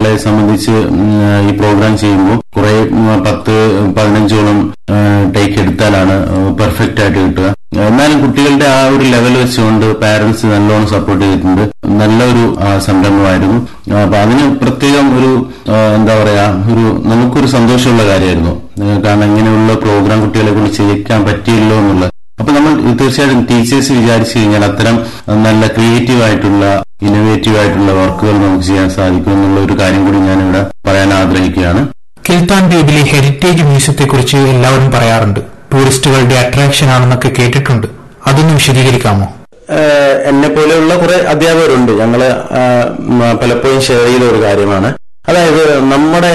കുട്ടികളെ സംബന്ധിച്ച് ഉം, ഈ പ്രോഗ്രാം ചെയ്യുമ്പോൾ കുറെ ഉം, പത്ത് പതിനഞ്ചോളം ടേക്ക് എടുത്താലാണ് പെർഫെക്റ്റ് ആയിട്ട് കിട്ടുക എന്നാലും കുട്ടികളുടെ ആ ഒരു ലെവൽ വെച്ചുകൊണ്ട് പാരന്റ്സ് നല്ലോണം സപ്പോർട്ട് ചെയ്തിട്ടുണ്ട് നല്ലൊരു ആ, സംരംഭമായിരുന്നു ആ, അപ്പൊ അതിന് പ്രത്യേകം ഒരു ആ, എന്താ പറയാ ഒരു നമുക്കൊരു സന്തോഷമുള്ള കാര്യമായിരുന്നു ഏ, കാരണം ഇങ്ങനെയുള്ള പ്രോഗ്രാം കുട്ടികളെ കൊണ്ട് ചെയ്യിക്കാൻ പറ്റിയല്ലോ എന്നുള്ളത് അപ്പൊ നമ്മൾ തീർച്ചയായിട്ടും ടീച്ചേഴ്സ് വിചാരിച്ചു കഴിഞ്ഞാൽ അത്തരം നല്ല ക്രിയേറ്റീവ് ആയിട്ടുള്ള ഇന്നോവേറ്റീവ് ആയിട്ടുള്ള വർക്കുകൾ നമുക്ക് ചെയ്യാൻ സാധിക്കും എന്നുള്ള ഒരു കാര്യം കൂടി ഞാനിവിടെ പറയാൻ ആഗ്രഹിക്കുകയാണ് കിൽത്താൻ ദ്വീപിലെ ഹെറിറ്റേജ് മ്യൂസിയത്തെക്കുറിച്ച് എല്ലാവരും പറയാറുണ്ട് ടൂറിസ്റ്റുകളുടെ അട്രാക്ഷൻ ആണെന്നൊക്കെ കേട്ടിട്ടുണ്ട് അതൊന്ന് വിശദീകരിക്കാമോ എന്നെ പോലെയുള്ള കുറെ അധ്യാപകരുണ്ട് ഞങ്ങള് ആ, ഉം, പലപ്പോഴും ഷെയർ ചെയ്ത ഒരു കാര്യമാണ് അതായത് നമ്മുടെ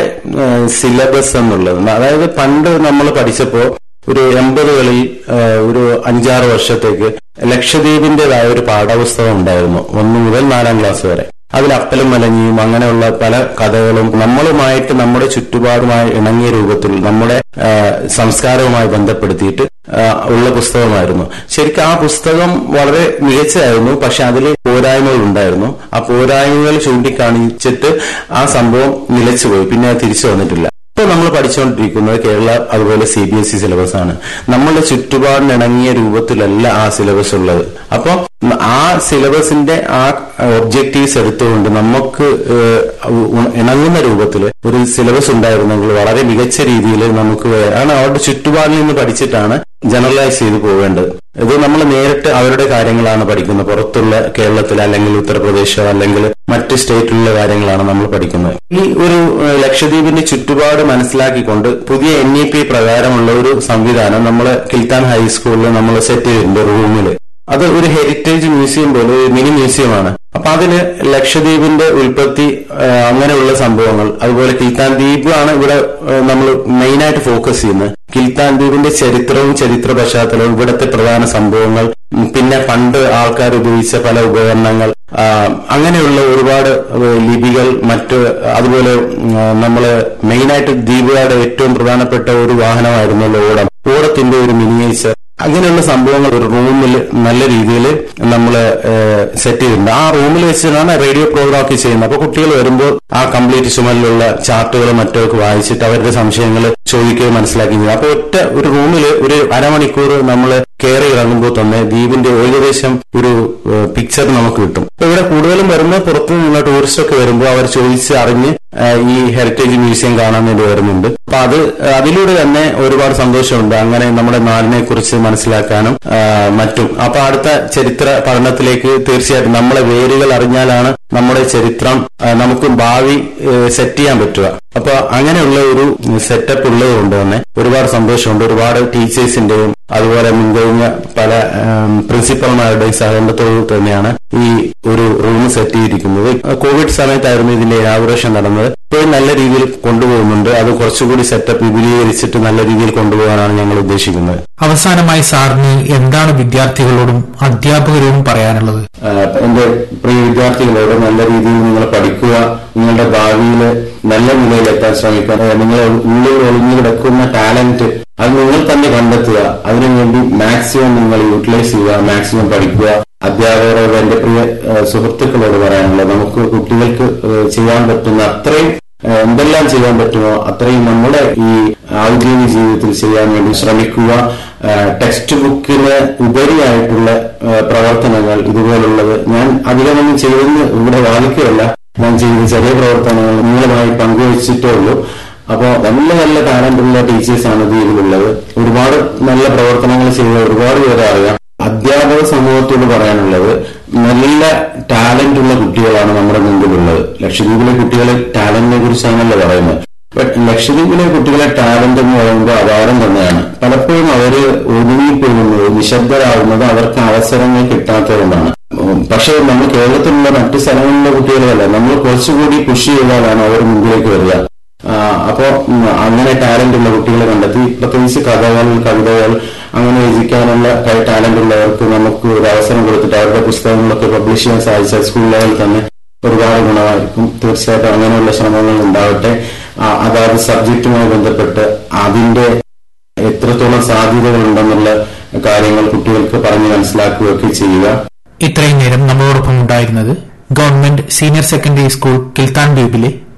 സിലബസ് എന്നുള്ളത് അതായത് പണ്ട് നമ്മൾ പഠിച്ചപ്പോ ഒരു എൺപതുകളിൽ ആ, ഒരു അഞ്ചാറ് വർഷത്തേക്ക് ലക്ഷദ്വീപിന്റേതായ ഒരു പാഠപുസ്തകം ഉണ്ടായിരുന്നു ഒന്ന് മുതൽ നാലാം ക്ലാസ് വരെ അതിൽ അപ്പലും മലഞ്ഞിയും അങ്ങനെയുള്ള പല കഥകളും നമ്മളുമായിട്ട് നമ്മുടെ ചുറ്റുപാടുമായി ഇണങ്ങിയ രൂപത്തിൽ നമ്മുടെ ആ, സംസ്കാരവുമായി ബന്ധപ്പെടുത്തിയിട്ട് ആ, ഉള്ള പുസ്തകമായിരുന്നു ശരിക്കും ആ പുസ്തകം വളരെ മികച്ചതായിരുന്നു പക്ഷെ അതിൽ പോരായ്മകൾ ഉണ്ടായിരുന്നു ആ പോരായ്മകൾ ചൂണ്ടിക്കാണിച്ചിട്ട് ആ സംഭവം നിലച്ചുപോയി പിന്നെ അത് തിരിച്ചു വന്നിട്ടില്ല ഇപ്പോൾ നമ്മൾ പഠിച്ചുകൊണ്ടിരിക്കുന്നത് കേരള അതുപോലെ C B S E syllabus ആണ് നമ്മളുടെ ചുറ്റുപാടിനിണങ്ങിയ രൂപത്തിലല്ല ആ സിലബസ് ഉള്ളത് അപ്പോൾ ആ സിലബസിന്റെ ആ ഒബ്ജക്റ്റീവ്സ് എടുത്തുകൊണ്ട് നമുക്ക് ഏഹ്, ഉ- ഇണങ്ങുന്ന രൂപത്തിൽ ഒരു സിലബസ് ഉണ്ടായിരുന്നെങ്കിൽ വളരെ മികച്ച രീതിയിൽ നമുക്ക് കാരണം അവരുടെ ചുറ്റുപാടിൽ നിന്ന് പഠിച്ചിട്ടാണ് ജനറലൈസ് ചെയ്തു പോവേണ്ടത് ഇത് നമ്മൾ നേരിട്ട് അവരുടെ കാര്യങ്ങളാണ് പഠിക്കുന്നത് പുറത്തുള്ള കേരളത്തിൽ അല്ലെങ്കിൽ ഉത്തർപ്രദേശോ അല്ലെങ്കിൽ മറ്റ് സ്റ്റേറ്റിലുള്ള കാര്യങ്ങളാണ് നമ്മൾ പഠിക്കുന്നത് ഈ ഒരു ഏഹ്, ലക്ഷദ്വീപിന്റെ ചുറ്റുപാട് മനസ്സിലാക്കിക്കൊണ്ട് പുതിയ എൻ ഇ പി പ്രകാരമുള്ള ഒരു സംവിധാനം നമ്മൾ കിൽത്താൻ ഹൈസ്കൂളിൽ നമ്മൾ സെറ്റ് ചെയ്തിട്ടുണ്ട് റൂമിൽ അത് ഒരു ഹെറിറ്റേജ് മ്യൂസിയം പോലെ ഒരു മിനി മ്യൂസിയമാണ് അപ്പൊ അതിന് ലക്ഷദ്വീപിന്റെ ഉൽപ്പത്തി ആ, അങ്ങനെയുള്ള സംഭവങ്ങൾ അതുപോലെ കിൽത്താൻ ദ്വീപ് ആണ് ഇവിടെ നമ്മൾ മെയിനായിട്ട് ഫോക്കസ് ചെയ്യുന്നത് കിൽത്താൻ ദ്വീപിന്റെ ചരിത്രവും ചരിത്ര പശ്ചാത്തലവും ഇവിടുത്തെ പ്രധാന സംഭവങ്ങൾ ഉം, പിന്നെ പണ്ട് ആൾക്കാർ ഉപയോഗിച്ച പല ഉപകരണങ്ങൾ ആ, അങ്ങനെയുള്ള ഒരുപാട് ഏഹ്, ലിപികൾ മറ്റ് അതുപോലെ ഉം, നമ്മള് മെയിനായിട്ട് ദ്വീപുകാരുടെ ഏറ്റവും പ്രധാനപ്പെട്ട ഒരു വാഹനമായിരുന്നല്ലോ ഓടം ഓടത്തിന്റെ ഒരു മിനിയേച്ചർ അങ്ങനെയുള്ള സംഭവങ്ങൾ ഒരു റൂമിൽ നല്ല രീതിയിൽ നമ്മൾ സെറ്റ് ചെയ്തിട്ടുണ്ട് ആ റൂമിൽ വെച്ചിട്ടാണ് റേഡിയോ പ്രോഗ്രാം ഒക്കെ ചെയ്യുന്നത് അപ്പൊ കുട്ടികൾ വരുമ്പോൾ ആ കംപ്ലീറ്റ് ചുമലിലുള്ള ചാർട്ടുകളും മറ്റോ ഒക്കെ വായിച്ചിട്ട് അവരുടെ സംശയങ്ങൾ ചോദിക്കുകയും മനസ്സിലാക്കുകയും ചെയ്യും അപ്പൊ ഒറ്റ ഒരു റൂമിൽ ഒരു അരമണിക്കൂർ നമ്മൾ കയറി ഇറങ്ങുമ്പോൾ തന്നെ ദ്വീപിന്റെ ഏകദേശം ഒരു പിക്ചർ നമുക്ക് കിട്ടും അപ്പൊ ഇവിടെ കൂടുതലും വരുമ്പോൾ പുറത്തു നിന്നുള്ള ടൂറിസ്റ്റ് ഒക്കെ വരുമ്പോൾ അവർ ചോദിച്ച് അറിഞ്ഞ് ആ, ഈ ഹെറിറ്റേജ് മ്യൂസിയം കാണാൻ വേണ്ടി വരുന്നുണ്ട് അപ്പൊ അത് അതിലൂടെ തന്നെ ഒരുപാട് സന്തോഷമുണ്ട് അങ്ങനെ നമ്മുടെ നാടിനെ കുറിച്ച് മനസ്സിലാക്കാനും ആ, മറ്റും അപ്പൊ അടുത്ത ചരിത്ര പഠനത്തിലേക്ക് തീർച്ചയായിട്ടും നമ്മളെ വേരുകൾ അറിഞ്ഞാലാണ് നമ്മുടെ ചരിത്രം ആ, നമുക്ക് ഭാവി സെറ്റ് ചെയ്യാൻ പറ്റുക അപ്പൊ അങ്ങനെയുള്ള ഒരു സെറ്റപ്പ് ഉള്ളത് കൊണ്ട് തന്നെ ഒരുപാട് സന്തോഷമുണ്ട് ഒരുപാട് ടീച്ചേഴ്സിന്റെയും അതുപോലെ മുൻകഴിഞ്ഞ പല ഉം, പ്രിൻസിപ്പൽമാരുടെയും സഹകരണത്തോടു തന്നെയാണ് ഈ ഒരു റൂം സെറ്റ് ചെയ്തിരിക്കുന്നത് കോവിഡ് സമയത്തായിരുന്നു ഇതിന്റെ ഇനാഗുറേഷൻ നടന്നത് ഇപ്പോഴും നല്ല രീതിയിൽ കൊണ്ടുപോകുന്നുണ്ട് അത് കുറച്ചുകൂടി സെറ്റപ്പ് വിപുലീകരിച്ചിട്ട് നല്ല രീതിയിൽ കൊണ്ടുപോകാനാണ് ഞങ്ങൾ ഉദ്ദേശിക്കുന്നത് അവസാനമായി സാറിന് എന്താണ് വിദ്യാർത്ഥികളോടും അധ്യാപകരോടും പറയാനുള്ളത് ആഹ് എന്റെ പ്രിയ വിദ്യാർത്ഥികളോട് നല്ല രീതിയിൽ നിങ്ങൾ പഠിക്കുക നിങ്ങളുടെ ഭാവിയിൽ നല്ല നിലയിലെത്താൻ ശ്രമിക്കുക ആഹ് നിങ്ങളെ ഉള്ളിൽ ഒളിഞ്ഞു കിടക്കുന്ന ടാലന്റ് അത് നിങ്ങൾ തന്നെ കണ്ടെത്തുക അതിനുവേണ്ടി മാക്സിമം നിങ്ങൾ യൂട്ടിലൈസ് ചെയ്യുക മാക്സിമം പഠിക്കുക അധ്യാപകരോട് എന്റെ പ്രിയ ആഹ് സുഹൃത്തുക്കളോട് പറയാനുള്ളത് നമുക്ക് കുട്ടികൾക്ക് ആഹ് ചെയ്യാൻ പറ്റുന്ന അത്രയും ആഹ് എന്തെല്ലാം ചെയ്യാൻ പറ്റുമോ അത്രയും നമ്മുടെ ഈ ഔദ്യോഗിക ജീവിതത്തിൽ ചെയ്യാൻ വേണ്ടി ശ്രമിക്കുക ആഹ് ടെക്സ്റ്റ് ബുക്കിന് ഉപരിയായിട്ടുള്ള ആഹ് പ്രവർത്തനങ്ങൾ ഇതുപോലുള്ളത് ഞാൻ അധികമൊന്നും ചെയ്തെന്ന് ഇവിടെ വാദിക്കുകയല്ല ഞാൻ ചെയ്ത ചെറിയ പ്രവർത്തനങ്ങൾ നിങ്ങളുമായി പങ്കുവച്ചിട്ടേ ഉള്ളൂ അപ്പോൾ നല്ല നല്ല ടാലന്റ് ഉള്ള ടീച്ചേഴ്സാണ് ദ്വീപിലുള്ളത് ഒരുപാട് നല്ല പ്രവർത്തനങ്ങൾ ചെയ്ത ഒരുപാട് പേരെ അറിയാം അധ്യാപക സമൂഹത്തോട് പറയാനുള്ളത് നല്ല ടാലന്റ് ഉള്ള കുട്ടികളാണ് നമ്മുടെ മുമ്പിലുള്ളത് ലക്ഷദ്വീപിലെ കുട്ടികളെ ടാലന്റിനെ കുറിച്ചാണല്ലോ പറയുന്നത് ബട്ട് ലക്ഷദ്വീപിലെ കുട്ടികളെ ടാലന്റ് എന്ന് പറയുമ്പോൾ അപാരം തന്നെയാണ് പലപ്പോഴും അവര് ഒതുങ്ങിപ്പോകുന്നത് നിശബ്ദരാകുന്നത് അവർക്ക് അവസരങ്ങൾ കിട്ടാത്തതുകൊണ്ടാണ് ഉം, പക്ഷേ നമ്മൾ കേരളത്തിലുള്ള മറ്റു സ്ഥലങ്ങളിലെ കുട്ടികളല്ല നമ്മൾ കുറച്ചുകൂടി പുഷ് ചെയ്താലാണ് അവർ മുമ്പിലേക്ക് വരിക ആ, അപ്പോ ഉം, അങ്ങനെ ടാലന്റ് ഉള്ള കുട്ടികളെ കണ്ടെത്തി പ്രത്യേകിച്ച് കഥകൾ കവിതകൾ അങ്ങനെ രചിക്കാനുള്ള ടാലന്റ് ഉള്ളവർക്ക് നമുക്ക് ഒരു അവസരം കൊടുത്തിട്ട് അവരുടെ പുസ്തകങ്ങളൊക്കെ പബ്ലിഷ് ചെയ്യാൻ സാധിച്ചാൽ സ്കൂൾ ലെവലിൽ തന്നെ ഒരുപാട് ഗുണമായിരിക്കും തീർച്ചയായിട്ടും അങ്ങനെയുള്ള ശ്രമങ്ങൾ ഉണ്ടാവട്ടെ ആ, അതാത് സബ്ജക്റ്റുമായി ബന്ധപ്പെട്ട് അതിന്റെ എത്രത്തോളം സാധ്യതകൾ ഉണ്ടെന്നുള്ള കാര്യങ്ങൾ കുട്ടികൾക്ക് പറഞ്ഞ് മനസ്സിലാക്കുകയൊക്കെ ചെയ്യുക ഇത്രയും നേരം നമ്മളോടൊപ്പം ഉണ്ടായിരുന്നത് government senior secondary school Kiltan ദ്വീപിലെ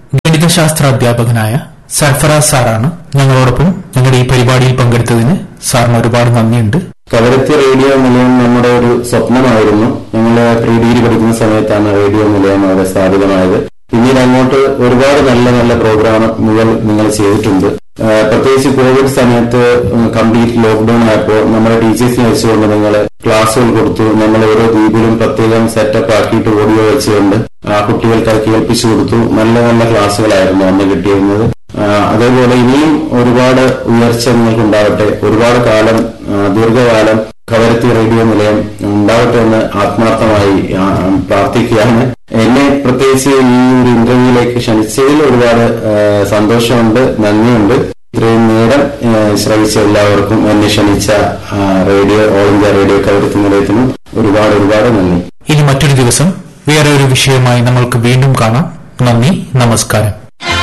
ഗണിതശാസ്ത്ര അധ്യാപകനായ സർഫറാസ് സാറാണ് ഞങ്ങളോടൊപ്പം ഞങ്ങളുടെ ഈ പരിപാടിയിൽ പങ്കെടുത്തതിന് സാറിന് ഒരുപാട് നന്ദിയുണ്ട് കവരത്തി റേഡിയോ നിലയം നമ്മുടെ ഒരു സ്വപ്നമായിരുന്നു ഞങ്ങൾ പ്രീ ഡിഗ്രി പഠിക്കുന്ന സമയത്താണ് റേഡിയോ നിലയം അവിടെ സ്ഥാപിതമായത് പിന്നീട് അങ്ങോട്ട് ഒരുപാട് നല്ല നല്ല പ്രോഗ്രാമുകൾ നിങ്ങൾ ചെയ്തിട്ടുണ്ട് ആ, പ്രത്യേകിച്ച് കോവിഡ് സമയത്ത് കംപ്ലീറ്റ് ലോക്ക്ഡൌൺ ആയപ്പോൾ നമ്മുടെ ടീച്ചേഴ്സിനെ വെച്ചുകൊണ്ട് നിങ്ങൾ ക്ലാസ്സുകൾ കൊടുത്തു നമ്മൾ ഓരോ ദ്വീപിലും പ്രത്യേകം സെറ്റപ്പ് ആക്കിയിട്ട് ഓഡിയോ വെച്ചുകൊണ്ട് ആ കുട്ടികൾക്ക് അത് കേൾപ്പിച്ചു കൊടുത്തു നല്ല നല്ല ക്ലാസ്സുകളായിരുന്നു അന്ന് കിട്ടിയിരുന്നത് ആ, അതേപോലെ ഇനിയും ഒരുപാട് ഉയർച്ച നിങ്ങൾക്ക് ഉണ്ടാവട്ടെ ഒരുപാട് കാലം ആ, ദീർഘകാലം കവരത്തി റേഡിയോ നിലയം ഉണ്ടാവട്ടെ എന്ന് ആത്മാർത്ഥമായി ആ, പ്രാർത്ഥിക്കുകയാണ് എന്നെ പ്രത്യേകിച്ച് ഈ ഒരു ഇന്റർവ്യൂയിലേക്ക് ക്ഷണിച്ചതിൽ ഒരുപാട് ആ, സന്തോഷമുണ്ട് നന്ദിയുണ്ട് ഇത്രയും നേരം ആ, ശ്രമിച്ച എല്ലാവർക്കും എന്നെ ക്ഷണിച്ച ആ, radio all India radio Kavaratti നിലയത്തിനും ഒരുപാട് ഒരുപാട് നന്ദി ഇനി മറ്റൊരു ദിവസം വേറെ ഒരു വിഷയമായി നമ്മൾക്ക് വീണ്ടും കാണാം നന്ദി നമസ്കാരം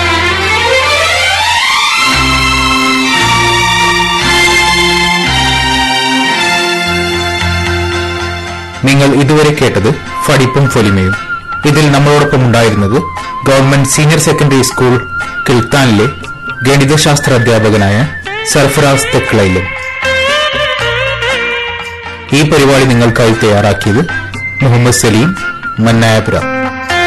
നിങ്ങൾ ഇതുവരെ കേട്ടത് ഫടിപ്പും ഫൊലിമയും ഇതിൽ നമ്മളോടൊപ്പം ഉണ്ടായിരുന്നത് ഗവൺമെന്റ് സീനിയർ സെക്കൻഡറി സ്കൂൾ കിൽത്താനിലെ ഗണിതശാസ്ത്ര അധ്യാപകനായ സർഫറാസ് തെക്കളയിലും ഈ പരിപാടി നിങ്ങൾക്കായി തയ്യാറാക്കിയത് മുഹമ്മദ് സലീം മന്നായപുരം